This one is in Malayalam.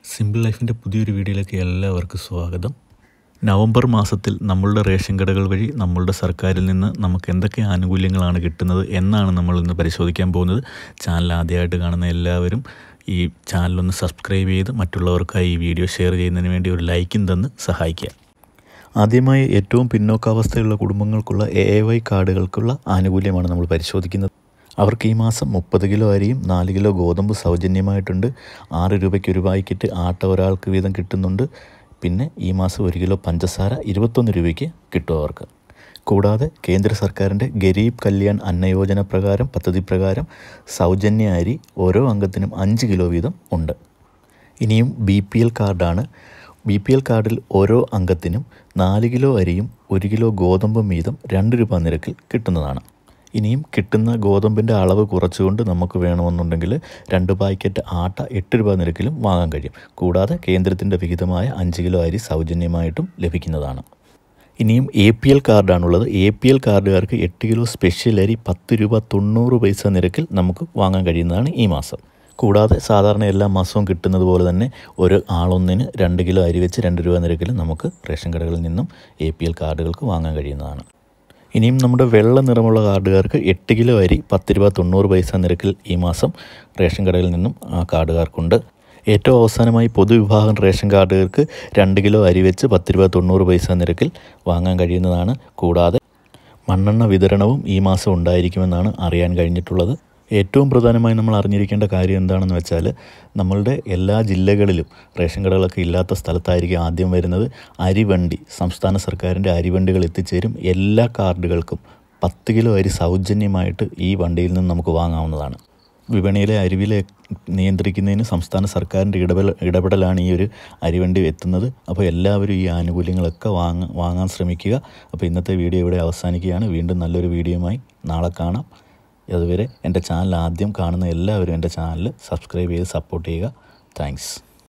സിമ്പിൾ ലൈഫിൻ്റെ പുതിയൊരു വീഡിയോയിലേക്ക് എല്ലാവർക്കും സ്വാഗതം നവംബർ മാസത്തിൽ നമ്മളുടെ റേഷൻ കടകൾ വഴി നമ്മളുടെ സർക്കാരിൽ നിന്ന് നമുക്ക് എന്തൊക്കെ ആനുകൂല്യങ്ങളാണ് കിട്ടുന്നത് എന്നാണ് നമ്മൾ ഇന്ന് പരിശോധിക്കാൻ പോകുന്നത് ചാനൽ ആദ്യമായിട്ട് കാണുന്ന എല്ലാവരും ഈ ചാനലൊന്ന് സബ്സ്ക്രൈബ് ചെയ്ത് മറ്റുള്ളവർക്കായി ഈ വീഡിയോ ഷെയർ ചെയ്യുന്നതിന് വേണ്ടി ഒരു ലൈക്കും തന്ന് സഹായിക്കുക ആദ്യമായി ഏറ്റവും പിന്നോക്കാവസ്ഥയുള്ള കുടുംബങ്ങൾക്കുള്ള എ എ വൈ കാർഡുകൾക്കുള്ള ആനുകൂല്യമാണ് നമ്മൾ പരിശോധിക്കുന്നത് അവർക്ക് ഈ മാസം മുപ്പത് കിലോ അരിയും നാല് കിലോ ഗോതമ്പ് സൗജന്യമായിട്ടുണ്ട് ആറ് രൂപയ്ക്ക് ഒരു പാക്കറ്റ് ആട്ട ഒരാൾക്ക് വീതം കിട്ടുന്നുണ്ട് പിന്നെ ഈ മാസം ഒരു കിലോ പഞ്ചസാര ഇരുപത്തൊന്ന് രൂപയ്ക്ക് കിട്ടും അവർക്ക് കൂടാതെ കേന്ദ്ര സർക്കാരിൻ്റെ ഗരീബ് കല്യാൺ അന്നയോജന പ്രകാരം പദ്ധതി പ്രകാരം സൗജന്യ അരി ഓരോ അംഗത്തിനും അഞ്ച് കിലോ വീതം ഉണ്ട് ഇനിയും ബി പി എൽ കാർഡാണ് ബി പി എൽ കാർഡിൽ ഓരോ അംഗത്തിനും നാല് കിലോ അരിയും ഒരു കിലോ ഗോതമ്പും വീതം രണ്ട് രൂപ നിരക്കിൽ കിട്ടുന്നതാണ് ഇനിയും കിട്ടുന്ന ഗോതമ്പിൻ്റെ അളവ് കുറച്ചുകൊണ്ട് നമുക്ക് വേണമെന്നുണ്ടെങ്കിൽ രണ്ട് പാക്കറ്റ് ആട്ട എട്ട് രൂപ നിരക്കിലും വാങ്ങാൻ കഴിയും കൂടാതെ കേന്ദ്രത്തിൻ്റെ വിഹിതമായ അഞ്ച് കിലോ അരി സൗജന്യമായിട്ടും ലഭിക്കുന്നതാണ് ഇനിയും എ പി എൽ കാർഡാണുള്ളത് എ പി എൽ കാർഡുകാർക്ക് എട്ട് കിലോ സ്പെഷ്യൽ അരി പത്ത് രൂപ തൊണ്ണൂറ് പൈസ നിരക്കിൽ നമുക്ക് വാങ്ങാൻ കഴിയുന്നതാണ് ഈ മാസം കൂടാതെ സാധാരണ എല്ലാ മാസവും കിട്ടുന്നത് പോലെ തന്നെ ഒരു ആളൊന്നിന് രണ്ട് കിലോ അരി വെച്ച് രണ്ട് രൂപ നിരക്കിൽ നമുക്ക് റേഷൻ കടകളിൽ നിന്നും എ പി എൽ കാർഡുകൾക്ക് വാങ്ങാൻ കഴിയുന്നതാണ് ഇനിയും നമ്മുടെ വെള്ള നിറമുള്ള കാർഡുകാർക്ക് എട്ട് കിലോ അരി പത്ത് രൂപ തൊണ്ണൂറ് പൈസ നിരക്കിൽ ഈ മാസം റേഷൻ കടയിൽ നിന്നും ആ കാർഡുകാർക്കുണ്ട് ഏറ്റവും അവസാനമായി പൊതുവിഭാഗം റേഷൻ കാർഡുകാർക്ക് രണ്ട് കിലോ അരി വെച്ച് പത്ത് രൂപ തൊണ്ണൂറ് പൈസ നിരക്കിൽ വാങ്ങാൻ കഴിയുന്നതാണ് കൂടാതെ മണ്ണെണ്ണ വിതരണവും ഈ മാസം ഉണ്ടായിരിക്കുമെന്നാണ് അറിയാൻ കഴിഞ്ഞിട്ടുള്ളത് ഏറ്റവും പ്രധാനമായി നമ്മൾ അറിഞ്ഞിരിക്കേണ്ട കാര്യം എന്താണെന്ന് വെച്ചാൽ നമ്മളുടെ എല്ലാ ജില്ലകളിലും റേഷൻ കടകളൊക്കെ ഇല്ലാത്ത സ്ഥലത്തായിരിക്കും ആദ്യം വരുന്നത് അരിവണ്ടി സംസ്ഥാന സർക്കാരിൻ്റെ അരിവണ്ടികൾ എത്തിച്ചേരും എല്ലാ കാർഡുകൾക്കും പത്ത് കിലോ അരി സൗജന്യമായിട്ട് ഈ വണ്ടിയിൽ നിന്ന് നമുക്ക് വാങ്ങാവുന്നതാണ് വിപണിയിലെ അരിവിലെ നിയന്ത്രിക്കുന്നതിന് സംസ്ഥാന സർക്കാരിൻ്റെ ഇടപെടൽ ഇടപെടലാണ് ഈ ഒരു അരിവണ്ടി എത്തുന്നത് അപ്പോൾ എല്ലാവരും ഈ ആനുകൂല്യങ്ങളൊക്കെ വാങ്ങ വാങ്ങാൻ ശ്രമിക്കുക അപ്പോൾ ഇന്നത്തെ വീഡിയോ ഇവിടെ അവസാനിക്കുകയാണ് വീണ്ടും നല്ലൊരു വീഡിയോയുമായി നാളെ കാണാം അതുവരെ എൻ്റെ ചാനൽ ആദ്യം കാണുന്ന എല്ലാവരും എൻ്റെ ചാനൽ സബ്സ്ക്രൈബ് ചെയ്ത് സപ്പോർട്ട് ചെയ്യുക താങ്ക്സ്